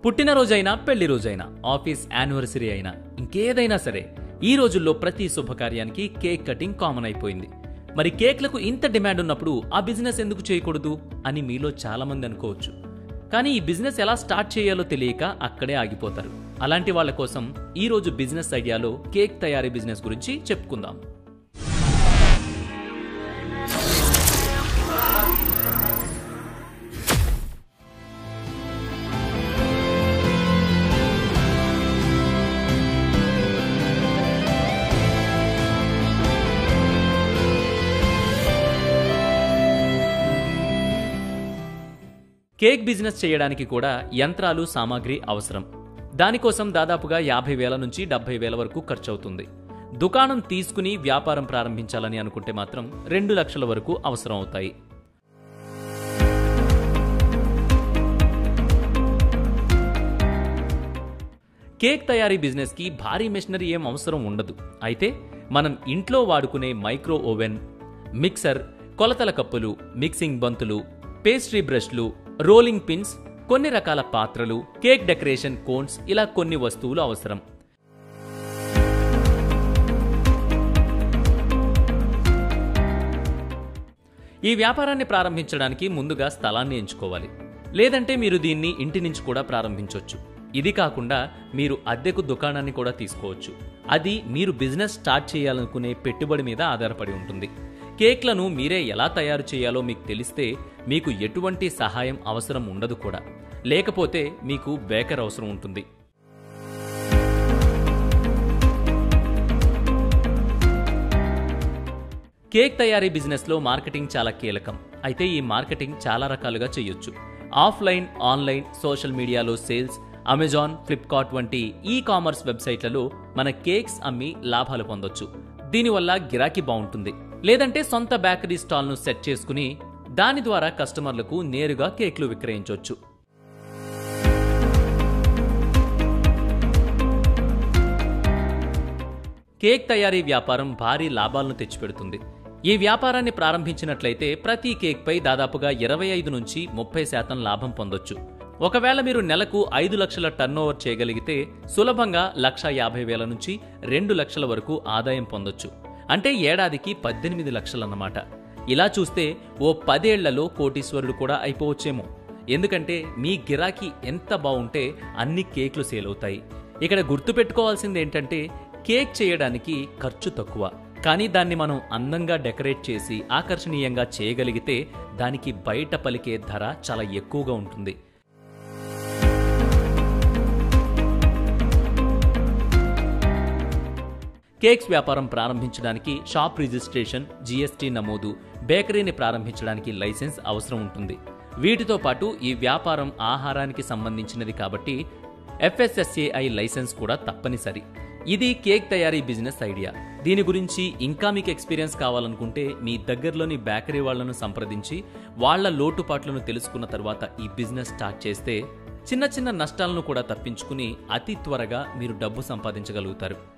పుట్టినరోజైనా పెళ్లి రోజైనా office anniversary అయినా ఇంకేదైనా సరే ఈ రోజుల్లో ప్రతి శుభకార్యానికి కేక్ కటింగ్ కామన్ అయిపోయింది మరి కేక్లకు ఇంత డిమాండ్ ఉన్నప్పుడు ఆ బిజినెస్ ఎందుకు చేయకూడదు అని మీలో చాలా మంది అనుకోవచ్చు కానీ ఈ బిజినెస్ ఎలా స్టార్ట్ చేయాలో తెలియక అక్కడే ఆగిపోతారు అలాంటి వాళ్ళ కోసం ఈ రోజు బిజినెస్ ఐడియాలో కేక్ తయారీ బిజినెస్ గురించి చెప్పుకుందాం కేక్ బిజినెస్ చేయడానికి కూడా యంత్రాలు సామాగ్రి అవసరం దానికోసం దాదాపుగా యాభై వేల నుంచి డెబ్బై వేల వరకు ఖర్చవుతుంది దుకాణం తీసుకుని వ్యాపారం ప్రారంభించాలని అనుకుంటే మాత్రం రెండు లక్షల వరకు అవసరం అవుతాయి కేక్ తయారీ బిజినెస్కి భారీ మెషినరీ ఏం అవసరం ఉండదు అయితే మనం ఇంట్లో వాడుకునే మైక్రో ఓవెన్ మిక్సర్ కొలతల కప్పులు మిక్సింగ్ బంతులు పేస్ట్రీ బ్రష్లు రోలింగ్ పిన్స్ కొన్ని రకాల పాత్రలు కేక్ డెకరేషన్ కోన్స్ ఇలా కొన్ని వస్తువులు అవసరం ఈ వ్యాపారాన్ని ప్రారంభించడానికి ముందుగా స్థలాన్ని ఎంచుకోవాలి లేదంటే మీరు దీన్ని ఇంటి నుంచి కూడా ప్రారంభించవచ్చు ఇది కాకుండా మీరు అద్దెకు దుకాణాన్ని కూడా తీసుకోవచ్చు అది మీరు బిజినెస్ స్టార్ట్ చేయాలనుకునే పెట్టుబడి మీద ఆధారపడి ఉంటుంది కేక్లను మీరే ఎలా తయారు చేయాలో మీకు తెలిస్తే మీకు ఎటువంటి సహాయం అవసరం ఉండదు కూడా లేకపోతే మీకు బేకర్ అవసరం ఉంటుంది కేక్ తయారీ బిజినెస్లో మార్కెటింగ్ చాలా కీలకం అయితే ఈ మార్కెటింగ్ చాలా రకాలుగా చేయొచ్చు ఆఫ్లైన్ ఆన్లైన్ సోషల్ మీడియాలో సేల్స్ అమెజాన్ ఫ్లిప్కార్ట్ వంటి ఈ కామర్స్ వెబ్సైట్లలో మన కేక్స్ అమ్మి లాభాలు పొందొచ్చు దీనివల్ల గిరాకీ బాగుంటుంది లేదంటే సొంత బేకరీ స్టాల్ను సెట్ చేసుకుని దాని ద్వారా కస్టమర్లకు నేరుగా కేక్లు విక్రయించవచ్చు కేక్ తయారీ వ్యాపారం భారీ లాభాలను తెచ్చిపెడుతుంది ఈ వ్యాపారాన్ని ప్రారంభించినట్లయితే ప్రతి కేక్పై దాదాపుగా ఇరవై ఐదు నుంచి ముప్పై శాతం లాభం పొందొచ్చు ఒకవేళ మీరు నెలకు ఐదు లక్షల టర్నోవర్ చేయగలిగితే సులభంగా లక్ష యాభై వేల నుంచి రెండు లక్షల వరకు ఆదాయం పొందొచ్చు అంటే ఏడాదికి పద్దెనిమిది లక్షలన్నమాట ఇలా చూస్తే ఓ పదేళ్లలో కోటీశ్వరుడు కూడా అయిపోవచ్చేమో ఎందుకంటే మీ గిరాకీ ఎంత బాగుంటే అన్ని కేక్లు సేల్ అవుతాయి ఇక్కడ గుర్తుపెట్టుకోవాల్సింది ఏంటంటే కేక్ చేయడానికి ఖర్చు తక్కువ కానీ దాన్ని మనం అందంగా డెకరేట్ చేసి ఆకర్షణీయంగా చేయగలిగితే దానికి బయట పలికే ధర చాలా ఎక్కువగా ఉంటుంది కేక్స్ వ్యాపారం ప్రారంభించడానికి షాప్ రిజిస్ట్రేషన్ జీఎస్టీ నమోదు బేకరీని ప్రారంభించడానికి లైసెన్స్ అవసరం ఉంటుంది వీటితో పాటు ఈ వ్యాపారం ఆహారానికి సంబంధించినది కాబట్టి ఎఫ్ఎస్ఎస్ఏఐ లైసెన్స్ కూడా తప్పనిసరి ఇది కేక్ తయారీ బిజినెస్ ఐడియా దీని గురించి ఇంకా మీకు ఎక్స్పీరియన్స్ కావాలనుకుంటే మీ దగ్గరలోని బేకరీ వాళ్లను సంప్రదించి వాళ్ల లోటుపాట్లను తెలుసుకున్న తర్వాత ఈ బిజినెస్ స్టార్ట్ చేస్తే చిన్న చిన్న నష్టాలను కూడా తప్పించుకుని అతి త్వరగా మీరు డబ్బు సంపాదించగలుగుతారు